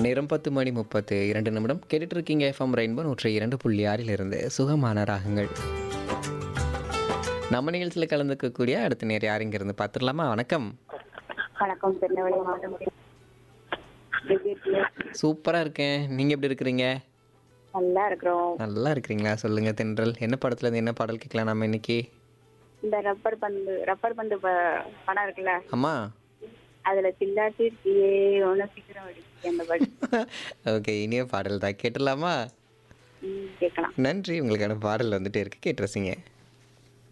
நேரம் பத்து மணி முப்பத்து இரண்டு நிமிடம் கேட்டுட்டு இருக்கீங்க எஃப்எம் ரெயின்போ நூற்றி இரண்டு புள்ளி ஆறிலிருந்து சுகமான ராகங்கள் நம்ம நிகழ்ச்சியில் கலந்துக்கக்கூடிய அடுத்த நேரம் யாருங்க இருந்து பார்த்துடலாமா வணக்கம் வணக்கம் திருநெல்வேலி மாவட்டம் எப்படி இருக்கீங்க? சூப்பராக இருக்கேன் நீங்கள் எப்படி இருக்கிறீங்க நல்லா இருக்கிறோம் நல்லா இருக்கிறீங்களா சொல்லுங்கள் தென்றல் என்ன படத்துல இருந்து என்ன பாடல் கேட்கலாம் நம்ம இன்னைக்கு இந்த ரப்பர் பந்து ரப்பர் பந்து ப- படம் இருக்குல்ல அம்மா அதுல சில்லாச்சி இருக்கியே ஒன்னும் சீக்கிரம் அடிச்சு அந்த பாட்டு ஓகே இனிய பாடல் தான் கேட்டுடலாமா ம், கேட்கலாம் நன்றி உங்களுக்கான பாடல் வந்துட்டே இருக்கு கேட்டு ரசிங்க